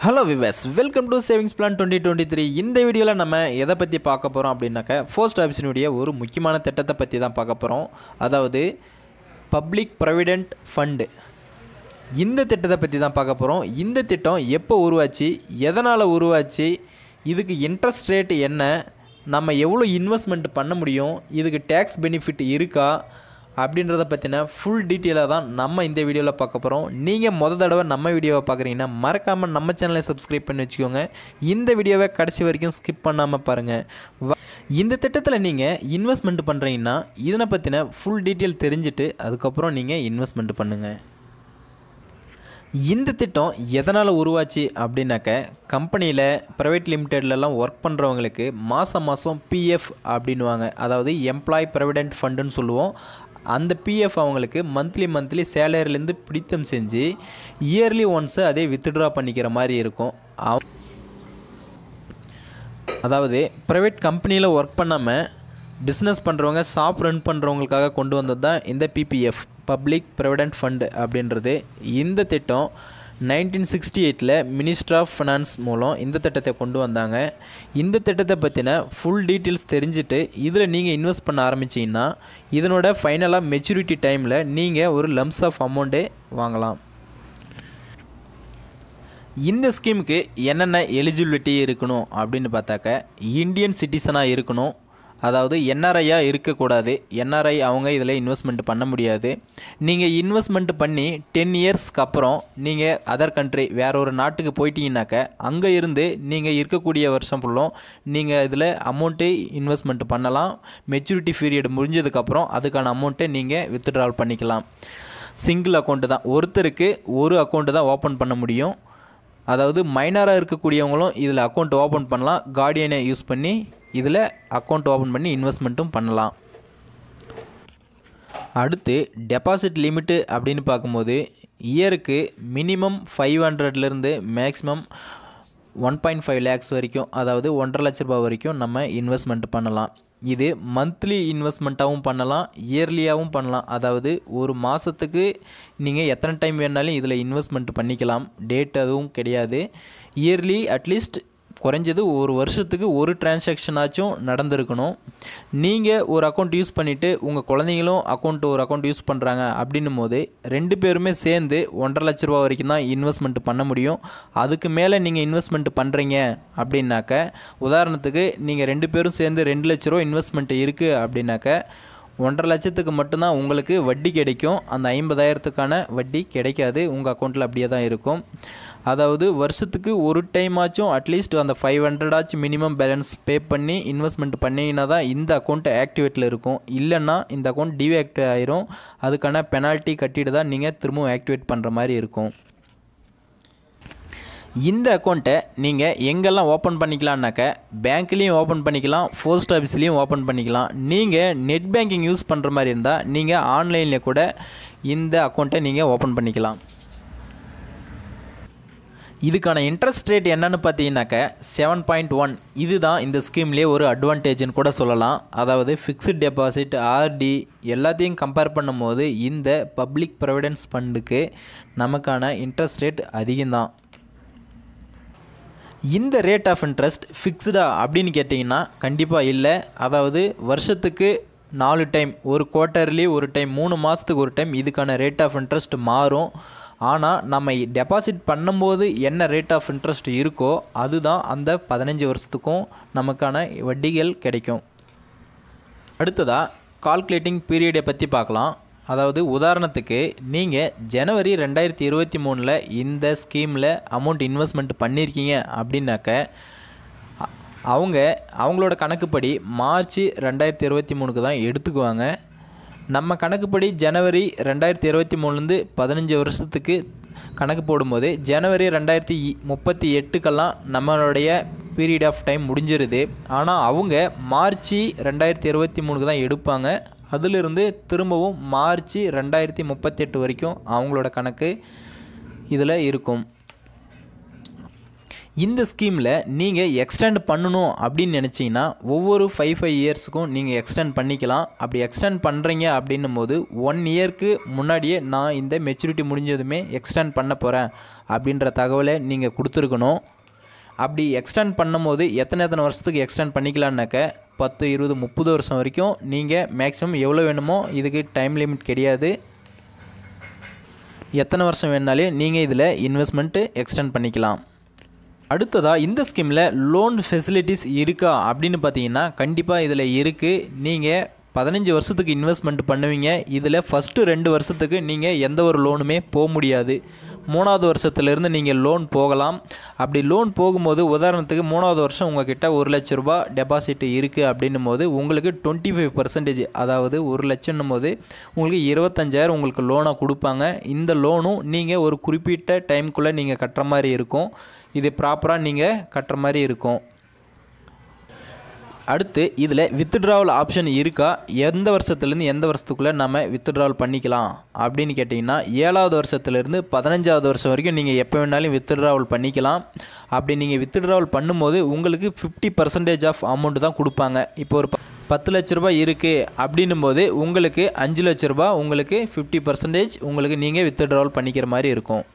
hello viewers welcome to savings plan twenty twenty three இந்த வீடியோவில் நம்ம எதை பற்றி பார்க்க போகிறோம் அப்படின்னாக்க போஸ்ட் ஆஃபீஸினுடைய ஒரு முக்கியமான திட்டத்தை பற்றி தான் பார்க்க போகிறோம் அதாவது பப்ளிக் ப்ரொவிடென்ட் ஃபண்டு இந்த திட்டத்தை பற்றி தான் பார்க்க போகிறோம் இந்த திட்டம் எப்போ உருவாச்சு எதனால் உருவாச்சு இதுக்கு இன்ட்ரெஸ்ட் ரேட் என்ன நம்ம எவ்வளோ இன்வெஸ்ட்மெண்ட் பண்ண முடியும் இதுக்கு டேக்ஸ் பெனிஃபிட் இருக்கா அப்படின்றத பற்றின ஃபுல் டீட்டெயிலாக தான் நம்ம இந்த வீடியோவில் பார்க்க போகிறோம் நீங்கள் முத தடவை நம்ம வீடியோவை பார்க்குறீங்கன்னா மறக்காமல் நம்ம சேனலை சப்ஸ்கிரைப் பண்ணி வச்சுக்கோங்க இந்த வீடியோவை கடைசி வரைக்கும் ஸ்கிப் பண்ணாமல் பாருங்கள் வ- இந்த திட்டத்தில் நீங்கள் இன்வெஸ்ட்மெண்ட் பண்ணுறீங்கன்னா இதனை பற்றின ஃபுல் டீட்டெயில் தெரிஞ்சுட்டு அதுக்கப்புறம் நீங்கள் இன்வெஸ்ட்மெண்ட் பண்ணுங்கள் இந்த திட்டம் எதனால் உருவாச்சு அப்படின்னாக்க கம்பெனியில் ப்ரைவேட் லிமிடெட்லலாம் ஒர்க் பண்ணுறவங்களுக்கு மாதம் மாதம் பிஎஃப் அப்படின்னுவாங்க அதாவது எம்ப்ளாய் ப்ரொவிடென்ட் ஃபண்டுன்னு சொல்லுவோம் அந்த பிஎஃப் அவங்களுக்கு மந்த்லி மந்த்லி சேலரிலேருந்து பிடித்தம் செஞ்சு இயர்லி ஒன்ஸு அதே வித்ட்ரா பண்ணிக்கிற மாதிரி இருக்கும் அவ- அதாவது ப்ரைவேட் கம்பெனியில் ஒர்க் பண்ணாமல் பிஸ்னஸ் பண்ணுறவங்க ஷாப் ரன் பண்ணுறவங்களுக்காக கொண்டு வந்தது தான் இந்த பிபிஎஃப் பப்ளிக் ப்ரொவிடென்ட் ஃபண்டு அப்படின்றது இந்த திட்டம் நைன்டீன் சிக்ஸ்டி எயிட்டில் மினிஸ்ட்ரி ஆஃப் ஃபினான்ஸ் மூலம் இந்த திட்டத்தை கொண்டு வந்தாங்க இந்த திட்டத்தை பற்றின ஃபுல் டீட்டெயில்ஸ் தெரிஞ்சுட்டு இதில் நீங்கள் இன்வெஸ்ட் பண்ண ஆரம்பிச்சீங்கன்னா இதனோட ஃபைனலாக மெச்சூரிட்டி டைமில் நீங்கள் ஒரு லம்ஸ் ஆஃப் அமௌண்ட்டே வாங்கலாம் இந்த ஸ்கீமுக்கு என்னென்ன எலிஜிபிலிட்டி இருக்கணும் அப்படின்னு பார்த்தாக்க இந்தியன் சிட்டிசனாக இருக்கணும் அதாவது என்ஆர்ஐயாக இருக்கக்கூடாது என்ஆர்ஐ அவங்க இதில் இன்வெஸ்ட்மெண்ட் பண்ண முடியாது நீங்கள் இன்வெஸ்ட்மெண்ட் பண்ணி டென் இயர்ஸ்க்கு அப்புறம் நீங்கள் அதர் கண்ட்ரி வேற ஒரு நாட்டுக்கு போயிட்டீங்கன்னாக்க அங்கே இருந்து நீங்கள் இருக்கக்கூடிய வருஷம் ஃபுல்லும் நீங்கள் இதில் அமௌண்ட்டு இன்வெஸ்ட்மெண்ட் பண்ணலாம் மெச்சூரிட்டி பீரியட் முடிஞ்சதுக்கப்புறம் அதுக்கான அமௌண்ட்டை நீங்கள் வித்ட்ரால் பண்ணிக்கலாம் சிங்கிள் அக்கௌண்ட்டு தான் ஒருத்தருக்கு ஒரு அக்கௌண்ட்டு தான் ஓப்பன் பண்ண முடியும் அதாவது மைனராக இருக்கக்கூடியவங்களும் இதில் அக்கௌண்ட் ஓப்பன் பண்ணலாம் கார்டியனை யூஸ் பண்ணி இதில் அக்கௌண்ட் ஓப்பன் பண்ணி இன்வெஸ்ட்மெண்ட்டும் பண்ணலாம் அடுத்து டெபாசிட் லிமிட்டு அப்படின்னு பார்க்கும்போது இயருக்கு மினிமம் ஃபைவ் ஹண்ட்ரட்லேருந்து maximum one point five lakhs வரைக்கும் அதாவது ஒன்றரை லட்ச ரூபாய் வரைக்கும் நம்ம இன்வெஸ்ட்மெண்ட் பண்ணலாம் இது மந்த்லி இன்வெஸ்ட்மெண்ட்டாகவும் பண்ணலாம் இயர்லியாகவும் பண்ணலாம் அதாவது ஒரு மாதத்துக்கு நீங்கள் எத்தனை டைம் வேணாலும் இதில் இன்வெஸ்ட்மெண்ட் பண்ணிக்கலாம் டேட் அதுவும் கிடையாது இயர்லி அட்லீஸ்ட் குறைஞ்சது ஒரு வருஷத்துக்கு ஒரு டிரான்சாக்ஷன் ஆச்சும் நடந்திருக்கணும் நீங்கள் ஒரு அக்கௌண்ட் யூஸ் பண்ணிவிட்டு உங்கள் குழந்தைங்களும் அக்கௌண்ட் ஒரு அக்கௌண்ட் யூஸ் பண்ணுறாங்க அப்படின்னும் போது ரெண்டு பேருமே சேர்ந்து ஒன்றரை லட்ச ரூபா வரைக்கும் தான் இன்வெஸ்ட்மெண்ட் பண்ண முடியும் அதுக்கு மேலே நீங்கள் இன்வெஸ்ட்மெண்ட் பண்ணுறீங்க அப்படின்னாக்க உதாரணத்துக்கு நீங்கள் ரெண்டு பேரும் சேர்ந்து ரெண்டு லட்ச ரூபா இன்வெஸ்ட்மெண்ட் இருக்குது அப்படின்னாக்க ஒன்றரை லட்சத்துக்கு மட்டும்தான் உங்களுக்கு வட்டி கிடைக்கும் அந்த ஐம்பதாயிரத்துக்கான வட்டி கிடைக்காது உங்கள் அக்கௌண்ட்டில் அப்படியே தான் இருக்கும் அதாவது வருஷத்துக்கு ஒரு டைம் ஆச்சும் அட்லீஸ்ட் அந்த ஃபைவ் ஹண்ட்ரடாச்சும் மினிமம் பேலன்ஸ் பே பண்ணி இன்வெஸ்ட்மெண்ட் பண்ணிங்கன்னா தான் இந்த அக்கௌண்ட் ஆக்டிவேட்டில் இருக்கும் இல்லைன்னா இந்த அக்கௌண்ட் டிஆக்டிவ் ஆயிரும் அதுக்கான பெனால்ட்டி கட்டிட்டு தான் நீங்கள் திரும்பவும் ஆக்டிவேட் பண்ணுற மாதிரி இருக்கும் இந்த அக்கௌண்ட்டை நீங்கள் எங்கெல்லாம் ஓப்பன் பண்ணிக்கலாம்னாக்க பேங்க்லேயும் ஓப்பன் பண்ணிக்கலாம் போஸ்ட் ஆஃபீஸ்லேயும் ஓப்பன் பண்ணிக்கலாம் நீங்கள் நெட் பேங்கிங் யூஸ் பண்ணுற மாதிரி இருந்தால் நீங்கள் ஆன்லைனில் கூட இந்த அக்கௌண்ட்டை நீங்கள் ஓப்பன் பண்ணிக்கலாம் இதுக்கான இன்ட்ரெஸ்ட் ரேட் என்னன்னு பார்த்தீங்கன்னாக்க செவன் பாயிண்ட் ஒன் இதுதான் இந்த ஸ்கீம்லேயே ஒரு அட்வான்டேஜ்னு கூட சொல்லலாம் அதாவது ஃபிக்ஸ்ட் டெபாசிட் ஆர்டி எல்லாத்தையும் கம்பேர் பண்ணும்போது இந்த பப்ளிக் ப்ரொவிடென்ஸ் ஃபண்டுக்கு நமக்கான இன்ட்ரெஸ்ட் ரேட் அதிகம்தான் இந்த ரேட் ஆஃப் இன்ட்ரெஸ்ட் ஃபிக்ஸ்டா அப்படின்னு கேட்டிங்கன்னா கண்டிப்பாக இல்லை அதாவது வருஷத்துக்கு நாலு டைம் ஒரு குவார்ட்டர்லி ஒரு டைம் மூணு மாதத்துக்கு ஒரு டைம் இதுக்கான ரேட் ஆஃப் இன்ட்ரெஸ்ட் மாறும் ஆனால் நம்ம டெபாசிட் பண்ணும்போது என்ன ரேட் ஆஃப் இன்ட்ரெஸ்ட் இருக்கோ அதுதான் அந்த பதினஞ்சு வருஷத்துக்கும் நமக்கான வட்டிகள் கிடைக்கும் அடுத்ததாக கால்குலேட்டிங் பீரியடை பற்றி பார்க்கலாம் அதாவது உதாரணத்துக்கு நீங்கள் ஜனவரி ரெண்டாயிரத்தி இருபத்தி மூணில் இந்த ஸ்கீமில் அமௌண்ட் இன்வெஸ்ட்மெண்ட் பண்ணியிருக்கீங்க அப்படின்னாக்க அ- அவங்க அவங்களோட கணக்குப்படி மார்ச் ரெண்டாயிரத்தி இருபத்தி மூணுக்கு தான் எடுத்துக்குவாங்க நம்ம கணக்குப்படி ஜனவரி ரெண்டாயிரத்தி இருபத்தி மூணுலேருந்து பதினஞ்சு வருஷத்துக்கு கணக்கு போடும்போது ஜனவரி ரெண்டாயிரத்தி இ- முப்பத்தி எட்டுக்கெல்லாம் நம்மளுடைய பீரியட் ஆஃப் டைம் முடிஞ்சிருது ஆனால் அவங்க மார்ச் ரெண்டாயிரத்தி இருபத்தி மூணுக்கு தான் எடுப்பாங்க அதிலிருந்து திரும்பவும் மார்ச் ரெண்டாயிரத்தி முப்பத்தெட்டு வரைக்கும் அவங்களோட கணக்கு இதில் இருக்கும் இந்த ஸ்கீமில் நீங்கள் எக்ஸ்டெண்ட் பண்ணணும் அப்படின்னு நினச்சிங்கன்னா ஒவ்வொரு ஃபைவ் ஃபைவ் இயர்ஸுக்கும் நீங்கள் எக்ஸ்டெண்ட் பண்ணிக்கலாம் அப்படி எக்ஸ்டெண்ட் பண்ணுறீங்க அப்படின்னும் போது ஒன் இயர்க்கு முன்னாடியே நான் இந்த மெச்சூரிட்டி முடிஞ்சதுமே எக்ஸ்டெண்ட் பண்ண போகிறேன் அப்படின்ற தகவலை நீங்கள் கொடுத்துருக்கணும் அப்படி எக்ஸ்டெண்ட் பண்ணும்போது எத்தனை எத்தனை வருஷத்துக்கு எக்ஸ்டெண்ட் பண்ணிக்கலான்னாக்க பத்து இருபது முப்பது வருஷம் வரைக்கும் நீங்கள் மேக்ஸிமம் எவ்வளோ வேணுமோ இதுக்கு டைம் லிமிட் கிடையாது எத்தனை வருஷம் வேணாலே நீங்கள் இதில் இன்வெஸ்ட்மெண்ட்டு எக்ஸ்டெண்ட் பண்ணிக்கலாம் அடுத்ததாக இந்த ஸ்கீமில் லோன் ஃபெசிலிட்டிஸ் இருக்கா அப்படின்னு பார்த்தீங்கன்னா கண்டிப்பாக இதில் இருக்குது நீங்கள் பதினஞ்சு வருஷத்துக்கு இன்வெஸ்ட்மெண்ட் பண்ணுவீங்க இதில் ஃபஸ்ட்டு ரெண்டு வருஷத்துக்கு நீங்கள் எந்த ஒரு லோனுமே போக முடியாது மூணாவது வருஷத்துலேருந்து நீங்கள் லோன் போகலாம் அப்படி லோன் போகும்போது உதாரணத்துக்கு மூணாவது வருஷம் உங்ககிட்ட ஒரு லட்ச ரூபா டெபாசிட் இருக்குது அப்படின்னும் போது உங்களுக்கு டுவெண்ட்டி ஃபைவ் பர்சன்டேஜ் அதாவது ஒரு லட்சம்னும் போது உங்களுக்கு இருபத்தஞ்சாயிரம் உங்களுக்கு லோனாக கொடுப்பாங்க இந்த லோனும் நீங்கள் ஒரு குறிப்பிட்ட டைம்குள்ளே நீங்கள் கட்டுற மாதிரி இருக்கும் இது ப்ராப்பராக நீங்கள் கட்டுற மாதிரி இருக்கும் அடுத்து இதில் வித்ட்ராவல் ஆப்ஷன் இருக்கா எந்த வருஷத்துலேருந்து எந்த வருஷத்துக்குள்ளே நம்ம வித்ட்ராவல் பண்ணிக்கலாம் அப்படின்னு கேட்டிங்கன்னா ஏழாவது வருஷத்துலேருந்து பதினஞ்சாவது வருஷம் வரைக்கும் நீங்கள் எப்போ வேணாலும் வித்ட்ராவல் பண்ணிக்கலாம் அப்படி நீங்கள் வித்ட்ராவல் பண்ணும்போது உங்களுக்கு ஃபிஃப்டி பர்சன்டேஜ் ஆஃப் அமௌண்ட் தான் கொடுப்பாங்க இப்போ ஒரு ப- பத்து லட்ச ரூபாய் இருக்குது அப்படின்னும் போது உங்களுக்கு அஞ்சு லட்ச ரூபாய் உங்களுக்கு ஃபிஃப்டி பர்சன்டேஜ் உங்களுக்கு நீங்கள் வித்ட்ராவல் பண்ணிக்கிற மாதிரி இருக்கும்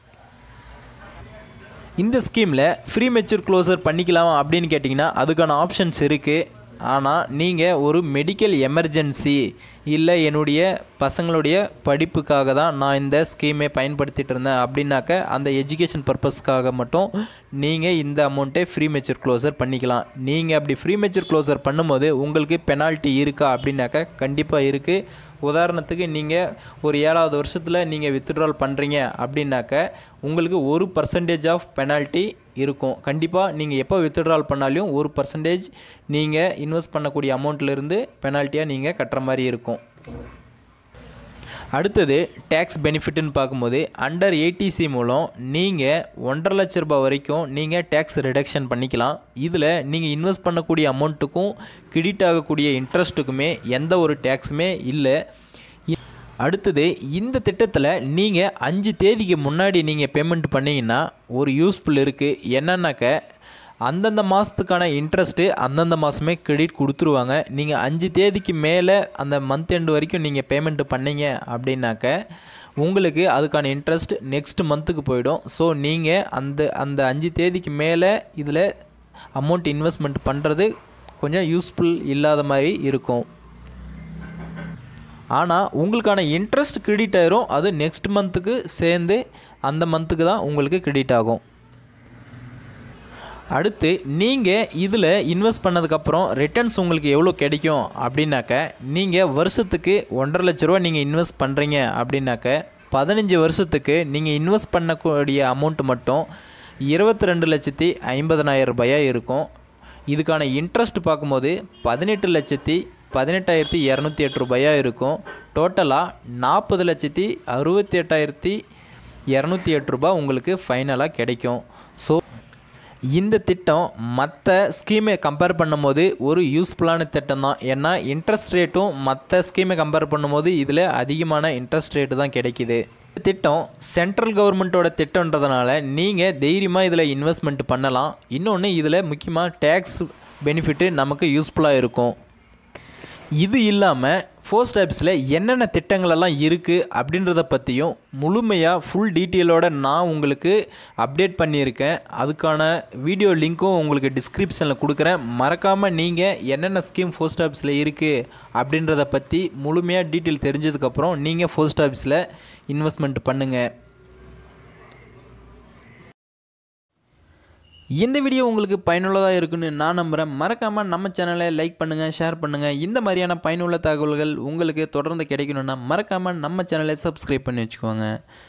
இந்த ஸ்கீமில் ஃப்ரீ மெச்சூர் க்ளோசர் பண்ணிக்கலாம் அப்படின்னு கேட்டிங்கன்னா அதுக்கான ஆப்ஷன்ஸ் இருக்குது ஆனால் நீங்கள் ஒரு மெடிக்கல் எமர்ஜென்சி இல்லை என்னுடைய பசங்களுடைய படிப்புக்காக தான் நான் இந்த ஸ்கீமை பயன்படுத்திட்டு இருந்தேன் அப்படின்னாக்க அந்த எஜுகேஷன் பர்பஸ்க்காக மட்டும் நீங்கள் இந்த அமௌண்ட்டை ஃப்ரீ மெச்சூர் க்ளோசர் பண்ணிக்கலாம் நீங்கள் அப்படி ஃப்ரீ மெச்சூர் க்ளோசர் பண்ணும்போது உங்களுக்கு பெனால்ட்டி இருக்கா அப்படின்னாக்க கண்டிப்பாக இருக்குது உதாரணத்துக்கு நீங்கள் ஒரு ஏழாவது வருஷத்தில் நீங்கள் வித்ட்ரால் பண்ணுறீங்க அப்படின்னாக்க உங்களுக்கு ஒரு பர்சன்டேஜ் ஆஃப் பெனால்ட்டி இருக்கும் கண்டிப்பாக நீங்கள் எப்போ வித்ட்ரால் பண்ணாலும் ஒரு பர்சன்டேஜ் நீங்கள் இன்வெஸ்ட் பண்ணக்கூடிய அமௌண்ட்லேருந்து பெனால்ட்டியாக நீங்கள் கட்டுற மாதிரி இருக்கும் அடுத்தது டேக்ஸ் பெனிஃபிட்னு பார்க்கும்போது அண்டர் ஏடிசி மூலம் நீங்கள் ஒன்றரை லட்ச ரூபாய் வரைக்கும் நீங்கள் டேக்ஸ் ரிடக்ஷன் பண்ணிக்கலாம் இதில் நீங்கள் இன்வெஸ்ட் பண்ணக்கூடிய அமௌண்ட்டுக்கும் கிரெடிட் ஆகக்கூடிய இன்ட்ரெஸ்ட்டுக்குமே எந்த ஒரு டேக்ஸுமே இல்லை இ- அடுத்தது இந்த திட்டத்தில் நீங்கள் அஞ்சு தேதிக்கு முன்னாடி நீங்கள் பேமெண்ட் பண்ணீங்கன்னா ஒரு யூஸ்ஃபுல் இருக்குது என்னன்னாக்க அந்தந்த மாதத்துக்கான இன்ட்ரெஸ்ட்டு அந்தந்த மாதமே கிரெடிட் கொடுத்துருவாங்க நீங்கள் அஞ்சு தேதிக்கு மேலே அந்த மந்த் எண்டு வரைக்கும் நீங்கள் பேமெண்ட் பண்ணீங்க அப்படின்னாக்க உங்களுக்கு அதுக்கான இன்ட்ரெஸ்ட் நெக்ஸ்ட் மந்த்துக்கு போயிடும் ஸோ நீங்கள் அந்த அந்த அஞ்சு தேதிக்கு மேலே இதில் அமௌண்ட் இன்வெஸ்ட்மெண்ட் பண்ணுறது கொஞ்சம் யூஸ்ஃபுல் இல்லாத மாதிரி இருக்கும் ஆனால் உங்களுக்கான இன்ட்ரெஸ்ட் கிரெடிட் ஆயிரும் அது நெக்ஸ்ட் மந்த்துக்கு சேர்ந்து அந்த மந்த்துக்கு தான் உங்களுக்கு கிரெடிட் ஆகும் அடுத்து நீங்கள் இதில் இன்வெஸ்ட் பண்ணதுக்கப்புறம் ரிட்டர்ன்ஸ் உங்களுக்கு எவ்வளோ கிடைக்கும் அப்படின்னாக்க நீங்கள் வருஷத்துக்கு ஒன்றரை லட்ச ரூபா நீங்கள் இன்வெஸ்ட் பண்ணுறீங்க அப்படின்னாக்க பதினஞ்சு வருஷத்துக்கு நீங்கள் இன்வெஸ்ட் பண்ணக்கூடிய அமௌண்ட் மட்டும் இருபத்தி ரெண்டு லட்சத்தி ஐம்பதனாயிரம் ரூபாயாக இருக்கும் இதுக்கான இன்ட்ரெஸ்ட் பார்க்கும்போது பதினெட்டு லட்சத்தி பதினெட்டாயிரத்தி இரநூத்தி எட்டு ரூபாயாக இருக்கும் டோட்டலாக நாற்பது லட்சத்தி அறுபத்தி எட்டாயிரத்தி இரநூத்தி எட்டு ரூபாய் உங்களுக்கு ஃபைனலாக கிடைக்கும் ஸோ இந்த திட்டம் மற்ற ஸ்கீமை கம்பேர் பண்ணும்போது ஒரு யூஸ்ஃபுல்லான திட்டம் தான் ஏன்னா இன்ட்ரெஸ்ட் ரேட்டும் மற்ற ஸ்கீமை கம்பேர் பண்ணும்போது இதில் அதிகமான இன்ட்ரெஸ்ட் ரேட்டு தான் கிடைக்குது இந்த திட்டம் சென்ட்ரல் கவர்மெண்ட்டோட திட்டம்ன்றதுனால நீங்கள் தைரியமாக இதில் இன்வெஸ்ட்மெண்ட் பண்ணலாம் இன்னொன்று இதில் முக்கியமாக டேக்ஸ் பெனிஃபிட்டு நமக்கு யூஸ்ஃபுல்லாக இருக்கும் இது இல்லாமல் போஸ்ட் ஆஃபீஸில் என்னென்ன திட்டங்களெல்லாம் இருக்குது அப்படின்றத பற்றியும் முழுமையாக ஃபுல் டீட்டெயிலோட நான் உங்களுக்கு அப்டேட் பண்ணியிருக்கேன் அதுக்கான வீடியோ லிங்க்கும் உங்களுக்கு டிஸ்கிரிப்ஷனில் கொடுக்குறேன் மறக்காமல் நீங்கள் என்னென்ன ஸ்கீம் போஸ்ட் ஆஃபீஸில் இருக்குது அப்படின்றத பற்றி முழுமையாக டீட்டெயில் தெரிஞ்சதுக்கப்புறம் நீங்கள் போஸ்ட் ஆஃபீஸில் இன்வெஸ்ட்மெண்ட் பண்ணுங்கள் இந்த வீடியோ உங்களுக்கு பயனுள்ளதாக இருக்குன்னு நான் நம்புகிறேன் மறக்காமல் நம்ம சேனலை லைக் பண்ணுங்கள் ஷேர் பண்ணுங்கள் இந்த மாதிரியான பயனுள்ள தகவல்கள் உங்களுக்கு தொடர்ந்து கிடைக்கணுன்னா மறக்காமல் நம்ம சேனலை சப்ஸ்கிரைப் பண்ணி வச்சுக்கோங்க